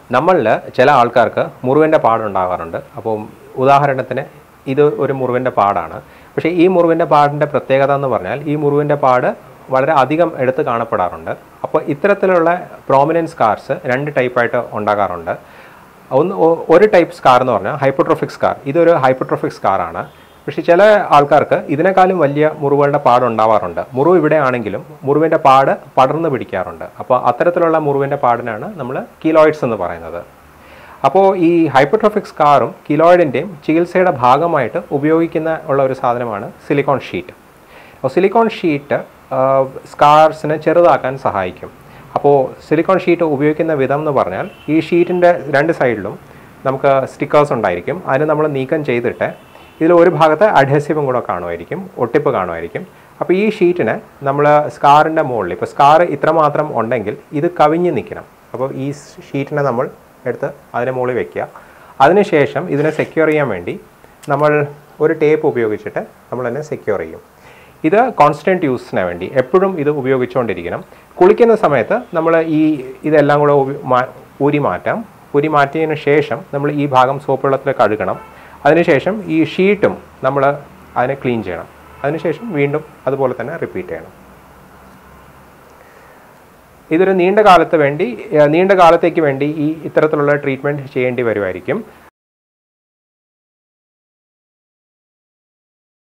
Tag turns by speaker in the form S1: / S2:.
S1: നമ്മളിൽ ചില ആൾക്കാർക്ക് മുറിവിൻ്റെ പാടുണ്ടാകാറുണ്ട് അപ്പോൾ ഉദാഹരണത്തിന് ഇത് ഒരു മുറിവിൻ്റെ പാടാണ് പക്ഷേ ഈ മുറിവിൻ്റെ പാടിൻ്റെ പ്രത്യേകത എന്ന് പറഞ്ഞാൽ ഈ മുറിവിൻ്റെ പാട് വളരെ അധികം എടുത്ത് കാണപ്പെടാറുണ്ട് അപ്പോൾ ഇത്തരത്തിലുള്ള പ്രോമിനൻസ് സ്കാർസ് രണ്ട് ടൈപ്പായിട്ട് ഉണ്ടാകാറുണ്ട് ഒന്ന് ഒ- ഒരു ടൈപ്പ് സ്കാർ എന്ന് പറഞ്ഞാൽ ഹൈപ്പോട്രോഫിക് സ്കാർ ഇതൊരു ഹൈപ്പോട്രോഫിക് സ്കാറാണ് പക്ഷേ ചില ആൾക്കാർക്ക് ഇതിനേക്കാളും വലിയ മുറിവുകളുടെ പാട് ഉണ്ടാവാറുണ്ട് മുറിവ് ഇവിടെ ആണെങ്കിലും മുറിവിൻ്റെ പാട് പടർന്നു പിടിക്കാറുണ്ട് അപ്പോൾ അത്തരത്തിലുള്ള മുറിവിൻ്റെ പാടിനാണ് നമ്മൾ കീലോയിഡ്സ് എന്ന് പറയുന്നത് അപ്പോൾ ഈ ഹൈപ്പോട്രോഫിക് സ്കാറും കിലോയിഡിൻ്റെയും ചികിത്സയുടെ ഭാഗമായിട്ട് ഉപയോഗിക്കുന്ന ഉള്ള ഒരു സാധനമാണ് സിലിക്കോൺ ഷീറ്റ് അപ്പോൾ സിലിക്കോൺ ഷീറ്റ് സ്കാർസിനെ ചെറുതാക്കാൻ സഹായിക്കും അപ്പോൾ സിലിക്കോൺ ഷീറ്റ് ഉപയോഗിക്കുന്ന വിധം എന്ന് പറഞ്ഞാൽ ഈ ഷീറ്റിൻ്റെ രണ്ട് സൈഡിലും നമുക്ക് സ്റ്റിക്കേഴ്സ് ഉണ്ടായിരിക്കും അതിന് നമ്മൾ നീക്കം ചെയ്തിട്ട് ഇതിൽ ഒരു ഭാഗത്ത് അഡ്ഹസീവും കൂടെ കാണുമായിരിക്കും ഒട്ടിപ്പ് കാണുമായിരിക്കും അപ്പോൾ ഈ ഷീറ്റിനെ നമ്മൾ സ്കാറിൻ്റെ മുകളിൽ ഇപ്പോൾ സ്കാർ ഇത്രമാത്രം ഉണ്ടെങ്കിൽ ഇത് കവിഞ്ഞ് നിൽക്കണം അപ്പോൾ ഈ ഷീറ്റിനെ നമ്മൾ എടുത്ത് അതിന് മുകളിൽ വെക്കുക അതിനുശേഷം ഇതിനെ സെക്യൂർ ചെയ്യാൻ വേണ്ടി നമ്മൾ ഒരു ടേപ്പ് ഉപയോഗിച്ചിട്ട് നമ്മൾ തന്നെ സെക്യൂർ ചെയ്യും ഇത് കോൺസ്റ്റൻറ്റ് യൂസിന് വേണ്ടി എപ്പോഴും ഇത് ഉപയോഗിച്ചുകൊണ്ടിരിക്കണം കുളിക്കുന്ന സമയത്ത് നമ്മൾ ഈ ഇതെല്ലാം കൂടെ ഉപ- മാ- ഊരി മാറ്റാം ഊരി മാറ്റിയതിന് ശേഷം നമ്മൾ ഈ ഭാഗം സോപ്പ് വെള്ളത്തിൽ കഴുകണം അതിനുശേഷം ഈ ഷീറ്റും നമ്മൾ അതിനെ ക്ലീൻ ചെയ്യണം അതിനുശേഷം വീണ്ടും അതുപോലെ തന്നെ റിപ്പീറ്റ് ചെയ്യണം ഇതൊരു നീണ്ട കാലത്ത് വേണ്ടി ഏഹ് നീണ്ട കാലത്തേക്ക് വേണ്ടി ഈ ഇത്തരത്തിലുള്ള ട്രീറ്റ്മെൻറ്റ് ചെയ്യേണ്ടി വരുമായിരിക്കും